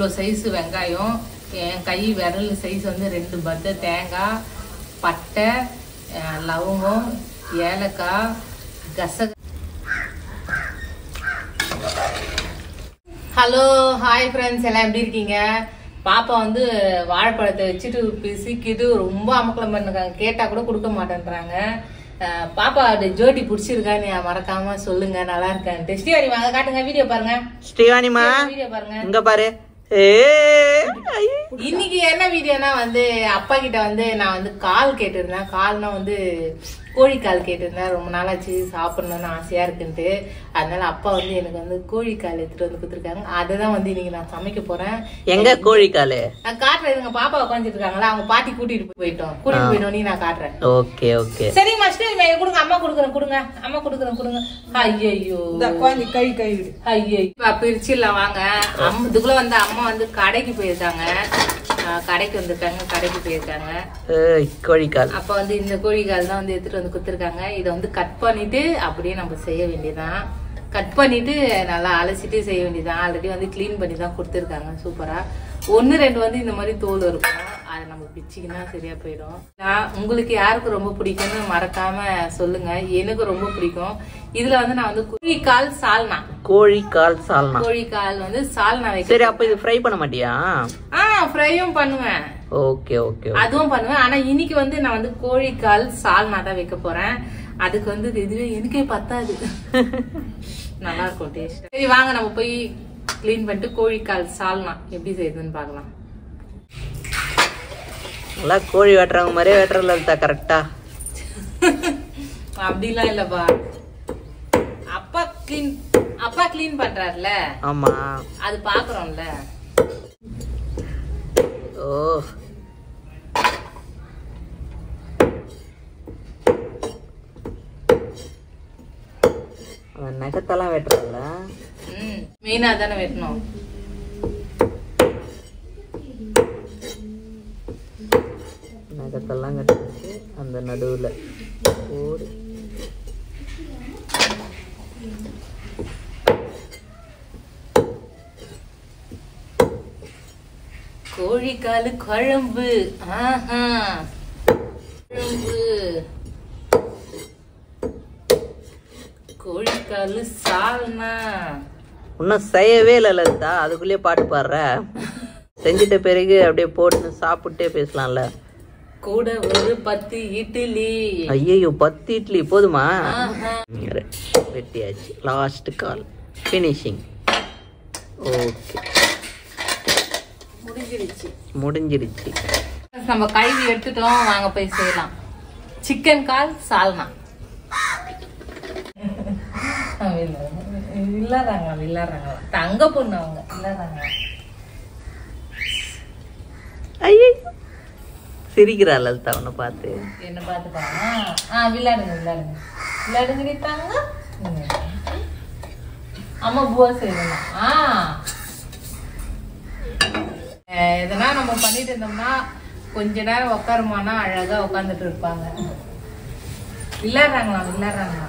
இவ்வளோ சைஸ் வெங்காயம் என் கை விரல் சைஸ் வந்து ரெண்டு பத்த தேங்காய் பட்டை அஹ், லவங்கம் ஏலக்காய் கசக ஹலோ ஹாய் ஃப்ரெண்ட்ஸ் எல்லாம் எப்படி இருக்கீங்க பாப்பா வந்து வாழைப்பழத்தை வச்சுட்டு பிசிக்கிட்டு ரொம்ப அமக்கலம் பண்ணுறாங்க கேட்டா கூட கொடுக்க மாட்டேன்றாங்க அஹ் பாப்பா அப்படி ஜோடி பிடிச்சிருக்கா நீ மறக்காம சொல்லுங்க நல்லா இருக்கான்ட்டு ஸ்ரீவாரி வாங்க காட்டுங்க வீடியோ பாருங்க ஸ்ரீவாணிமா வீடியோ பாருங்க இங்க பாரு ஏ ஐ. இன்னைக்கு என்ன வீடியோனா வந்து அப்பா கிட்ட வந்து நான் வந்து கால் கேட்டிருந்தேன் கால்னா வந்து கோழி கால் கேட்டிருந்தேன் ரொம்ப நாளாச்சு சாப்பிடணும்னு ஆசையா இருக்குன்ட்டு அதனால அப்பா வந்து எனக்கு வந்து கோழி கால் எடுத்துட்டு வந்து கொடுத்துருக்காங்க அதை தான் வந்து இன்னைக்கு நான் சமைக்க போறேன் எங்க கோழிக்காலு நான் காட்டுறேன் இதுங்க பாப்பா உட்காந்துட்டு இருக்காங்களா அவங்க பாட்டி கூட்டிட்டு போயிட்டோம் கூட்டிட்டு போயிட்டோம் நான் காட்டுறேன் ஓகே ஓகே சரி மஸ்டர் கொடுங்க அம்மா கொடுக்குறேன் கொடுங்க அம்மா கொடுக்குறேன் கொடுங்க ஐயோ குழந்தை கை கழுவிடு ஐயோ இப்ப பிரிச்சிடலாம் வாங்க அம்மா இதுக்குள்ள வந்து அம்மா வந்து கடைக்கு போயிருக்காங்க ஆஹ் கடைக்கு வந்திருக்காங்க கடைக்கு போயிருக்காங்க ஏய், கோழிக்கால் அப்ப வந்து இந்த கோழிக்கால் தான் வந்து எடுத்துட்டு வந்து கொடுத்துருக்காங்க இதை வந்து கட் பண்ணிட்டு அப்படியே நம்ம செய்ய வேண்டியதான் கட் பண்ணிட்டு நல்லா அலசிட்டு செய்ய வேண்டியதான் ஆல்ரெடி வந்து க்ளீன் பண்ணி தான் கொடுத்துருக்காங்க சூப்பரா ஒன்னு ரெண்டு வந்து இந்த மாதிரி தோல் இருக்கும் அதை நம்ம பிச்சிக்கினா சரியா போயிடும் நான் உங்களுக்கு யாருக்கு ரொம்ப பிடிக்கும்னு மறக்காம சொல்லுங்க எனக்கு ரொம்ப பிடிக்கும் இதுல வந்து நான் வந்து கோழிக்கால் சால்னா கோழிக்கால் சால்னா கோழிக்கால் வந்து சால்னா வைக்க சரி அப்ப இது ஃப்ரை பண்ண மாட்டியா ஆ ஃப்ரையும் பண்ணுவேன் ஓகே ஓகே அதுவும் பண்ணுவேன் ஆனா இன்னைக்கு வந்து நான் வந்து கோழிக்கால் சால்னா தான் வைக்க போறேன் அதுக்கு வந்து இதுவே எனக்கே பத்தாது நல்லா இருக்கும் டேஸ்ட் சரி வாங்க நம்ம போய் க்ளீன் பண்ணிட்டு கோழிக்கால் சால்னா எப்படி செய்யுதுன்னு பார்க்கலாம் நல்லா கோழி வெட்டுறவங்க மாதிரியே வெட்டுறதுல இருந்தா கரெக்டா அப்படிலாம் இல்லப்பா அப்பா க்ளீன் அப்பா க்ளீன் பண்றாருல ஆமா அது பாக்குறோம்ல ஓ அவன் நகத்தெல்லாம் வெட்டுறல ம் மெயினா தானே வெட்டணும் நகத்தெல்லாம் கட்டிட்டு அந்த நடுவுல ஓடி கோழிக்காலு குழம்பு ஆஹா குழம்பு கோழிக்காலு சால்னா இன்னும் செய்யவே இல்லை லலிதா அதுக்குள்ளேயே பாட்டு பாடுற செஞ்சிட்ட பிறகு அப்படியே போட்டு சாப்பிட்டே பேசலாம்ல கூட ஒரு பத்து இட்லி ஐயோ பத்து இட்லி போதுமா ஆஹா. வெட்டியாச்சு லாஸ்ட் கால் ஃபினிஷிங் ஓகே முடிஞ்சிடுச்சு முடிஞ்சிருச்சு நம்ம கழுவி எடுத்துட்டோம் வாங்க போய் செய்யலாம் சிக்கன் கால் சால்னா இல்லாதாங்க இல்லாதாங்க தங்க பொண்ணு அவங்க இல்லாதாங்க ஐயோ சிரிக்கிறா லலிதா அவனை பார்த்து என்ன பார்த்துப்பாங்க ஆ விளையாடுங்க விளையாடுங்க விளையாடுங்க தாங்க அம்மா பூவா செய்யணும் ஆ அஹ் எதனா நம்ம பண்ணிட்டு இருந்தோம்னா கொஞ்ச நேரம் உட்காருமானா அழகா உட்காந்துட்டு இருப்பாங்க விளையாடுறாங்களா விளையாடுறாங்களா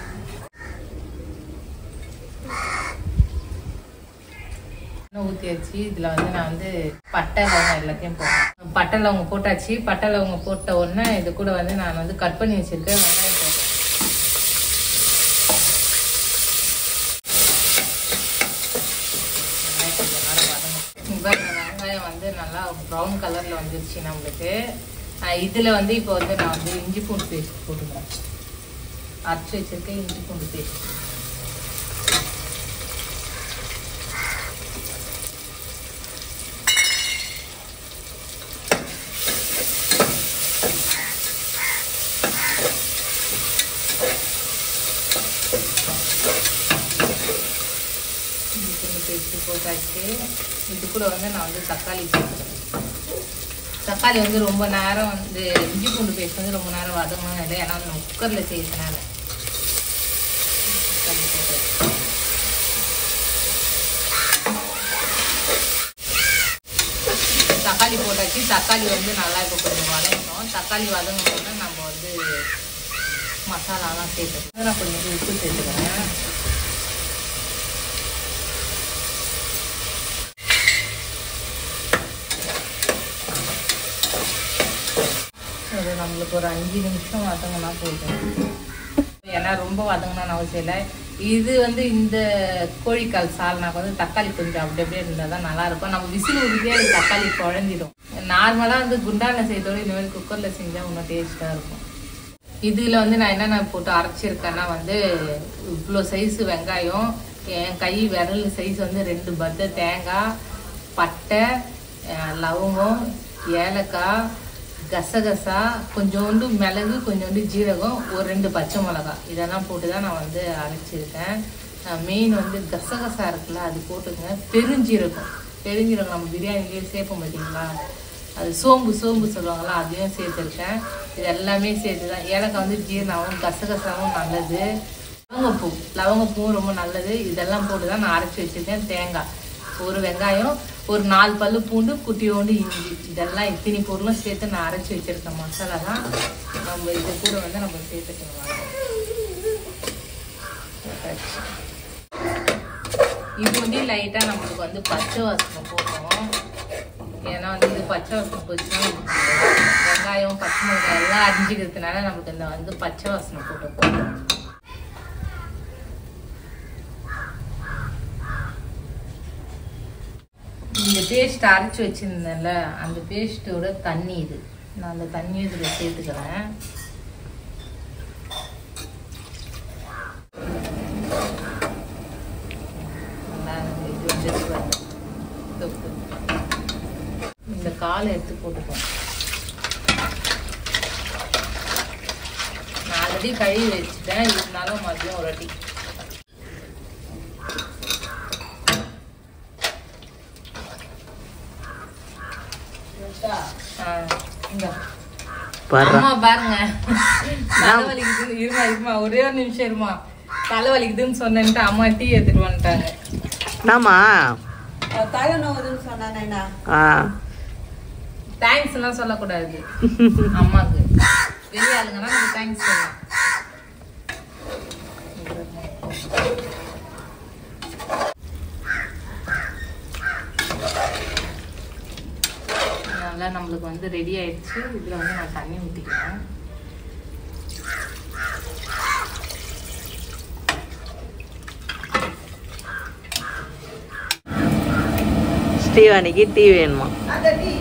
எண்ணெய் ஊற்றியாச்சு இதில் வந்து நான் வந்து பட்டை லவங்கம் எல்லாத்தையும் போட்டேன் பட்டை லவங்கம் போட்டாச்சு பட்டை லவங்கம் போட்ட உடனே இது கூட வந்து நான் வந்து கட் பண்ணி வச்சிருக்கேன் வெங்காயம் போட்டேன் வெங்காயம் கொஞ்சம் நேரம் வதங்கணும். இங்க பாருங்க, வெங்காயம் வந்து நல்லா ப்ரௌன் கலர்ல வந்துருச்சு நம்மளுக்கு அஹ் இதுல வந்து இப்போ வந்து நான் வந்து இஞ்சி பூண்டு பேஸ்ட் போட்டுக்கிறேன் அரைச்சி வச்சிருக்கேன் இஞ்சி பூண்டு பேஸ்ட் இஞ்சி பூண்டு பேஸ்ட் போட்டாச்சு இது கூட வந்து நான் வந்து தக்காளி சேர்க்குறேன் தக்காளி வந்து ரொம்ப நேரம் வந்து இஞ்சி பூண்டு பேஸ்ட் வந்து ரொம்ப நேரம் வதங்கணும் இல்லை ஏன்னா நம்ம குக்கரில் செய்யறதுனால தக்காளி போட்டாச்சு தக்காளி போட்டாச்சு தக்காளி வந்து நல்லா இப்போ கொஞ்சம் வதங்கணும் தக்காளி வதங்கணும்னா நம்ம வந்து மசாலாலாம் சேர்த்துக்கணும் நான் கொஞ்சம் உப்பு சேர்த்துக்கிறேன் ஒரு நம்மளுக்கு ஒரு அஞ்சு நிமிஷம் வதங்கினா போதும் ஏன்னா ரொம்ப வதங்கணும்னு அவசியம் இல்லை இது வந்து இந்த கோழிக்கால் சால்னாக்கு வந்து தக்காளி கொஞ்சம் அப்படி அப்படியே இருந்தால் தான் நல்லா இருக்கும் நம்ம விசில் ஊதியே அது தக்காளி குழஞ்சிடும் நார்மலாக வந்து குண்டான செய்தோட இந்த மாதிரி குக்கரில் செஞ்சால் இன்னும் டேஸ்ட்டாக இருக்கும் இதில் வந்து நான் என்னென்ன போட்டு அரைச்சிருக்கேன்னா வந்து இவ்வளோ சைஸ் வெங்காயம் என் கை விரல் சைஸ் வந்து ரெண்டு பத்தை தேங்காய் பட்டை அஹ் லவங்கம் ஏலக்காய் கசகசா கொஞ்சோண்டு மிளகு கொஞ்சோண்டு ஜீரகம் ஒரு ரெண்டு பச்சை மிளகாய் இதெல்லாம் போட்டு தான் நான் வந்து அரைச்சிருக்கேன் மெயின் வந்து கசகசா இருக்குல்ல அது போட்டுக்கங்க பெருஞ்சீரகம் பெருஞ்சீரகம் நம்ம பிரியாணிலேயே சேர்ப்போம் பார்த்தீங்களா அது சோம்பு சோம்பு சொல்லுவாங்களா அதையும் சேர்த்துருக்கேன் இது எல்லாமே சேர்த்து தான் ஏலக்காய் வந்து ஜீரணாவும் கசகசாவும் நல்லது லவங்கப்பூ லவங்கப்பூவும் ரொம்ப நல்லது இதெல்லாம் போட்டு தான் நான் அரைச்சி வச்சிருக்கேன் தேங்காய் ஒரு வெங்காயம் ஒரு நாலு பல்லு பூண்டு குட்டியோண்டு இஞ்சி இதெல்லாம் இத்தனி பொருளும் சேர்த்து நான் அரைச்சி வச்சிருக்கேன் மசாலா தான் நம்ம இது கூட வந்து நம்ம சேர்த்துக்கலாம் இது வந்து லைட்டாக நம்மளுக்கு வந்து பச்சை வாசனை போடணும் ஏன்னா வந்து இது பச்சை வாசனை போச்சுன்னா வெங்காயம் பச்சை மிளகாய் எல்லாம் அரிஞ்சிக்கிறதுனால நமக்கு இந்த வந்து பச்சை வாசனை போட்டு இந்த பேஸ்ட் அரைச்சி வச்சிருந்தேன்ல அந்த பேஸ்ட்டோட தண்ணி இது நான் அந்த தண்ணியை இதில் சேர்த்துக்கிறேன் நல்லா இருக்கு. இது வந்துருச்சு பாருங்க. தொக்கு. இந்த காலை எடுத்து போட்டுப்போம் நான் ஆல்ரெடி கழுவி வச்சுட்டேன் இருந்தாலும் மதியம் ஒரு வாட்டி ஆ, இந்தா. பாரு அம்மா பாருங்க தலை வலிக்குது இருமா இருமா ஒரே ஒரு நிமிஷம் இருமா தலை வலிக்குதுன்னு சொன்னேன்ட்டு அம்மா டீ எடுத்துட்டு வந்துட்டாங்க என்னம்மா தலை நோவுதுன்னு சொன்னானேண்ணா ஆ தேங்க்ஸ் எல்லாம் சொல்லக்கூடாது அம்மாக்கு வெளிய ஆளுங்கன்னா நம்ம தேங்க்ஸ் சொல்லலாம் நல்லா நம்மளுக்கு வந்து ரெடி ஆயிடுச்சு இதுல வந்து நான் தண்ணி ஊற்றிக்கிறேன் ஸ்ரீவாணிக்கு டீ வேணுமா அந்த டீ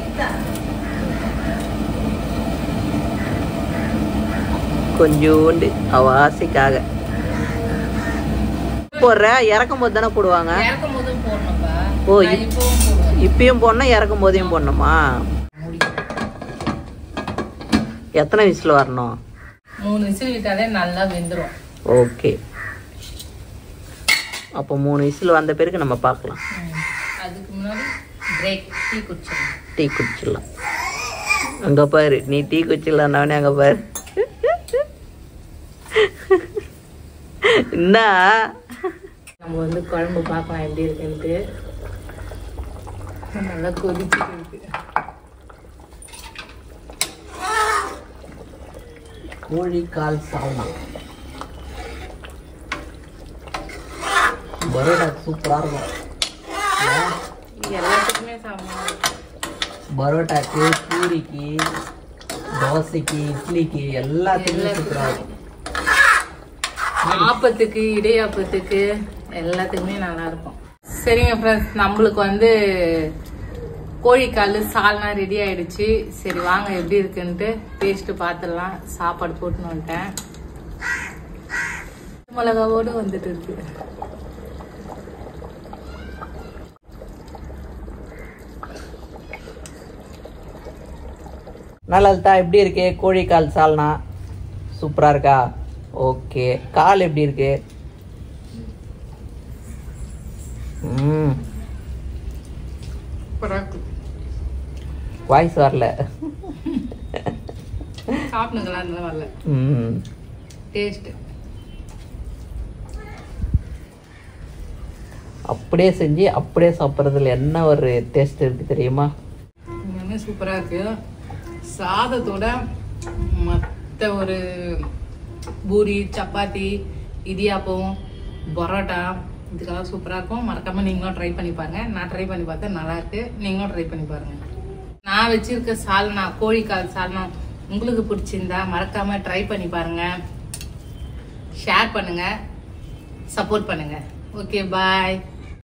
கொஞ்சோண்டு அவ ஆசைக்காக போடுற இறக்கும் போது தானே போடுவாங்க இறக்கும் போதும் போடணும்ப்பா ஓ, நான் இப்- இப்பவும் போடுவேன் இப்பயும் போடணும் இறக்கும் போதையும் போடணுமா எத்தனை விசில் வரணும் மூணு விசில் விட்டாலே நல்லா வெந்துரும் ஓகே அப்போ மூணு விசில் வந்த பிறகு நம்ம பார்க்கலாம் ம். அதுக்கு முன்னாடி பிரேக் டீ குடிச்சிடணும் டீ குடிச்சிடலாம் அங்க பாரு நீ டீ குடிச்சிடலான்னே அங்க பாரு என்ன நம்ம வந்து குழம்பு பார்க்கலாம் எப்படி இருக்குன்ட்டு நல்லா கொதிச்சுட்டு இருக்கு கோழிக்கால் சால்னா பரோடா சூப்பராக இருக்கும் எல்லாத்துக்குமே சாப்பிடலாம் பரோட்டாக்கு பூரிக்கு தோசைக்கு இட்லிக்கு எல்லாத்துக்குமே சூப்பராக இருக்கும் ஆப்பத்துக்கு இடையாப்பத்துக்கு எல்லாத்துக்குமே நல்லா இருக்கும் சரிங்க ஃப்ரெண்ட்ஸ் நம்மளுக்கு வந்து கோழிக்கால் சால்னா ரெடி ஆயிடுச்சு சரி வாங்க எப்படி இருக்குன்ட்டு டேஸ்ட் பார்த்துடலாம் சாப்பாடு போட்டுன்னு வந்துட்டேன் மிளகாவோடு வந்துட்டு இருக்கு நல்லதா எப்படி இருக்கு கோழிக்கால் சால்னா சூப்பராக இருக்கா ஓகே கால் எப்படி இருக்கு ம் சூப்பரா இருக்கு வாய்ஸ் வரல சாப்பிடுங்களா இருந்தாலும் வரல ம் டேஸ்ட் அப்படியே செஞ்சு அப்படியே சாப்பிட்றதுல என்ன ஒரு டேஸ்ட் இருக்கு தெரியுமா எல்லாமே சூப்பரா இருக்கு சாதத்தோட மற்ற ஒரு பூரி சப்பாத்தி இடியாப்பம் பரோட்டா இதுக்கெல்லாம் சூப்பரா இருக்கும் மறக்காம நீங்களும் ட்ரை பண்ணி பாருங்க நான் ட்ரை பண்ணி பார்த்தேன் நல்லா இருக்கு நீங்களும் ட்ரை பண்ணி பாருங்க நான் வச்சிருக்க சால்னா கோழிக்கால் சால்னா உங்களுக்கு பிடிச்சிருந்தா மறக்காம ட்ரை பண்ணி பாருங்க ஷேர் பண்ணுங்க சப்போர்ட் பண்ணுங்க ஓகே பாய்